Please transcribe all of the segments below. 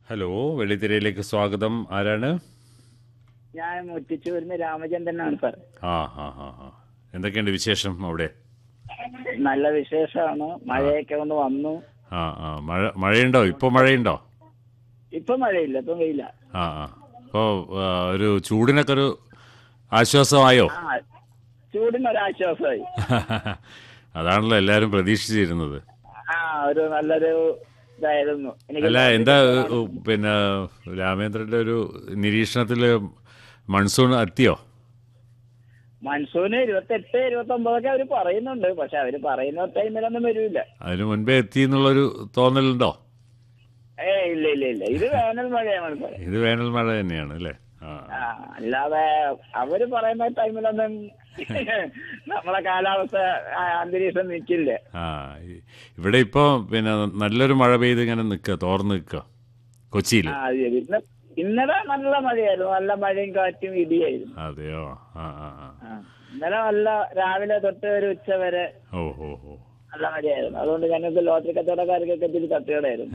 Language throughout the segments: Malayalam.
ഹലോ വെള്ളിത്തിരയിലേക്ക് സ്വാഗതം ആരാണ് ഞാൻ മുറ്റിച്ചൂരിന്ന് രാമചന്ദ്രനാണ് സാർ ആ ആ ആ ആ എന്തൊക്കെയുണ്ട് വിശേഷം അവിടെ നല്ല വിശേഷമാണ് മഴയൊക്കെ ഒന്ന് വന്നു ആ ആ മഴ മഴയുണ്ടോ ഇപ്പോൾ മഴയുണ്ടോ ഇപ്പൊ മഴയില്ല ഇപ്പൊ വെയില ആ ആ അപ്പോൾ ഒരു ചൂടിനൊക്കെ ഒരു ആശ്വാസമായോ ആ ചൂടിനൊരാശ്വാസമായി അതാണല്ലോ എല്ലാവരും പ്രതീക്ഷിച്ചിരുന്നത് ആ ഒരു നല്ലൊരു ഇതായിരുന്നു അല്ല എന്താ ഏ, പിന്നെ രാമേന്ദ്രന്റെ ഒരു നിരീക്ഷണത്തിൽ മൺസൂൺ എത്തിയോ മൺസൂന് ഇരുപത്തെട്ട് ഇരുപത്തി ഒമ്പതൊക്കെ അവര് പറയുന്നുണ്ട് പക്ഷെ അവര് പറയുന്ന ടൈമിലൊന്നും വരൂല അതിന് മുൻപേ എത്തി എന്നുള്ളൊരു തോന്നലുണ്ടോ ഏ ഇല്ല ഇല്ല ഇല്ല ഇത് വേനൽ മഴയാണ് സാർ ഇത് വേനൽ മഴ തന്നെയാണ് അല്ലേ ആ ആ അല്ലാതെ അവര് പറയുന്ന ടൈമിലൊന്നും നമ്മളെ കാലാവസ്ഥ ആ, അന്തരീക്ഷം നിൽക്കില്ല ആ ഈ- ഇവിടെ ഇപ്പോ പിന്നെ നല്ലൊരു മഴ പെയ്ത് ഇങ്ങനെ നിൽക്കുക തോർന്ന് നിൽക്കുക കൊച്ചിയിൽ ആ അത് ശരി ഇന്ന് ഇന്നലെ നല്ല മഴയായിരുന്നു നല്ല മഴയും കാറ്റും ഇടിയായിരുന്നു അതെയോ ആ ആ ആ ആ. ഇന്നലെ നല്ല രാവിലെ തൊട്ട് ഒരു ഉച്ച വരെ ഓ ഓ ഓ നല്ല മഴയായിരുന്നു അതുകൊണ്ട് ഞങ്ങൾക്ക് ലോട്ടറി കച്ചവടക്കാർക്കൊക്കെ ഇത്തിരി തട്ടുകടയായിരുന്നു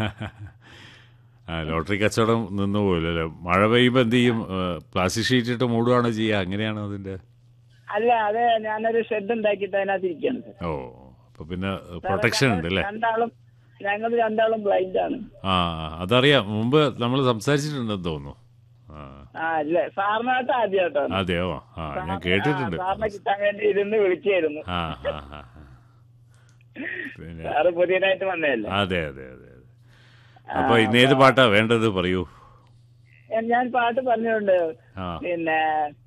ആ ലോട്ടറി കച്ചവടം നിന്ന് പോലും അല്ലേ മഴ പെയ്യുമ്പോൾ എന്ത് ചെയ്യും ഏ, പ്ലാസ്റ്റിക് ഷീറ്റ് ഇട്ട് മൂടുകയാണോ ചെയ്യുക അങ്ങനെയാണോ അതിന്റെ അല്ല അത് ഞാനൊരു ഷെഡ് ഉണ്ടാക്കിയിട്ട് അതിനകത്ത് ഇരിക്കുകയാണ് സാർ. ഓ അപ്പൊ പിന്നെ പ്രൊട്ടക്ഷൻ ഉണ്ട് അല്ലേ രണ്ടാളും ഞങ്ങൾ രണ്ടാളും ബ്ലൈൻഡ് ആണ് ആ അതറിയാം മുമ്പ് നമ്മൾ സംസാരിച്ചിട്ടുണ്ടെന്ന് തോന്നുന്നു ആ ആ ഇല്ല സാറിനായിട്ട് ആദ്യമായിട്ടാണ് അതെയോ ആ ഞാൻ കേട്ടിട്ടുണ്ട് സാറിനെ കിട്ടാൻ വേണ്ടി ഇരുന്ന് വിളിച്ചായിരുന്നു ആ ആ ആ ആ. പിന്നെ സാറ് പുതിയതായിട്ട് വന്നതല്ലേ അതെ അതെ അതെ അതെ അപ്പൊ ഇന്ന് ഏത് പാട്ടാ വേണ്ടത് പറയൂ ഞാൻ പാട്ട് പറഞ്ഞിട്ടുണ്ട് ആ പിന്നെ